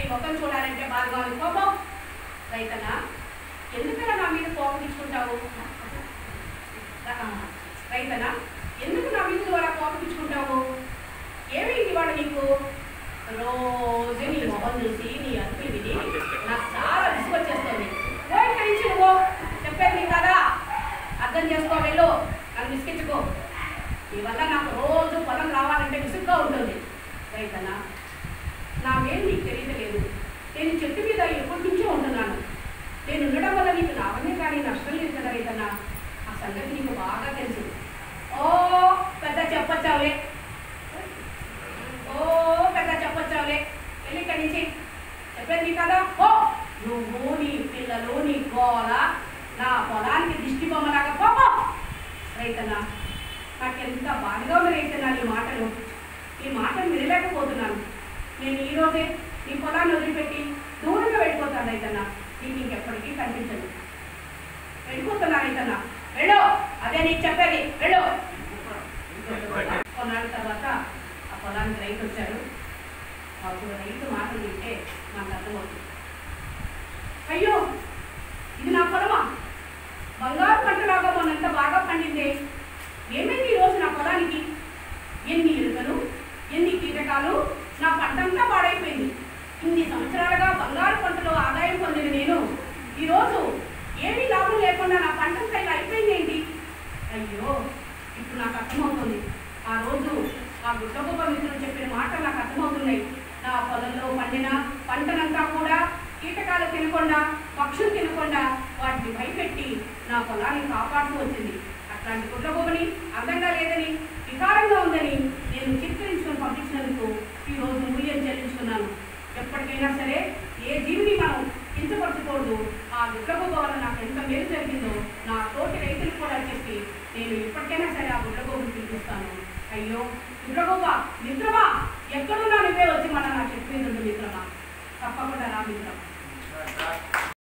ముఖం చూడాలంటే బాగా కోపం రైతనా ఎందుకలా నా మీద కోపం ఇచ్చుకుంటావు రైతనా ఎందుకు నా మీద నువ్వు అలా కోపం ఇచ్చుకుంటావు ఏమైంది వాడు నీకు రోజు నీ మొహం చూసి నీ అతుకులు విని నాకు చాలా విసుగొచ్చేస్తుంది ఓ ఇక్కడి నుంచి నువ్వు చెప్పేది నీ కదా అర్థం చేసుకో వెళ్ళు నన్ను విసిగించుకో నీ వల్ల నాకు రోజు పొలం రావాలంటే విసుగ్గా ఉంటుంది రైతనా నా మేలు నీకు తెలియలేదు నేను చెట్టు మీద ఎప్పటి నుంచో ఉంటున్నాను నేను ఉండడం వల్ల నీకు లాభమే కానీ నష్టం లేదు కదా రైతన్నా ఆ సంగతి నీకు బాగా తెలుసు ఓ పెద్ద చెప్పొచ్చావులే ఓ పెద్ద చెప్పొచ్చావులే వెళ్ళి ఇక్కడి నుంచి చెప్పేది నీ కదా ఓ నువ్వు నీ పిల్లలు నీ గోల నా పొలానికి దిష్టి బొమ్మలాగా పోపో రైతన్నా నాకెంత బాధగా ఉంది రైతన్నా నీ మాటలు ఈ మాటలు వినలేకపోతున్నాను నేను ఈ రోజే నీ పొలాన్ని వదిలిపెట్టి దూరంగా వెళ్ళిపోతాను రైతన్నా నీకు ఇంకెప్పటికీ కనిపించదు వెళ్ళిపోతున్నా రైతన్నా వెళ్ళు అదే నీకు చెప్పేది వెళ్ళు కొన్నాళ్ళ తర్వాత ఆ పొలానికి రైతు వచ్చాడు అప్పుడు రైతు మాటలు వింటే నాకు అర్థమవుతుంది అయ్యో ఇది నా పొలమా బంగారు పంటలాగా మొన్నంత బాగా పండిందే ఏమైంది ఈరోజు నా పొలానికి ఎన్ని ఇరుకలు ఎన్ని కీటకాలు నా పంటంతా పాడైపోయింది ఇన్ని సంవత్సరాలుగా బంగారు పంటలో ఆదాయం పొందిన నేను ఈరోజు ఏమీ లాభం లేకుండా నా పంటంతా ఇలా అయిపోయింది ఏంటి అయ్యో ఇప్పుడు నాకు అర్థమవుతుంది ఆ రోజు ఆ గుడ్డగొప్ప మిత్రులు చెప్పిన మాటలు నాకు అర్థమవుతున్నాయి నా పొలంలో పండిన పంటనంతా కూడా కీటకాలు తినకుండా పక్షులు తినకుండా వాటిని భయపెట్టి నా పొలాన్ని కాపాడుతూ వచ్చింది అట్లాంటి గుడ్లగొప్పని అందంగా లేదని వికారంగా ఉందని నేను చిత్రించుకొని పంపించినందుకు ఈ రోజు మూల్యం చెల్లించుకున్నాను ఎప్పటికైనా సరే ఏ జీవిని మనం కించపరచకూడదు ఆ గుడ్లగొప్ప వల్ల నాకు ఎంత మేలు జరిగిందో నా తోటి రైతులకు కూడా చెప్పి నేను ఇప్పటికైనా సరే ఆ గుడ్లగోబుని పిలిపిస్తాను అయ్యో గుడ్లగోబ మిత్రమా ఎక్కడున్నా నువ్వే వచ్చి మన నా చెప్పు మీద ఉండు మిత్రమా తప్పకుండా రా మిత్రం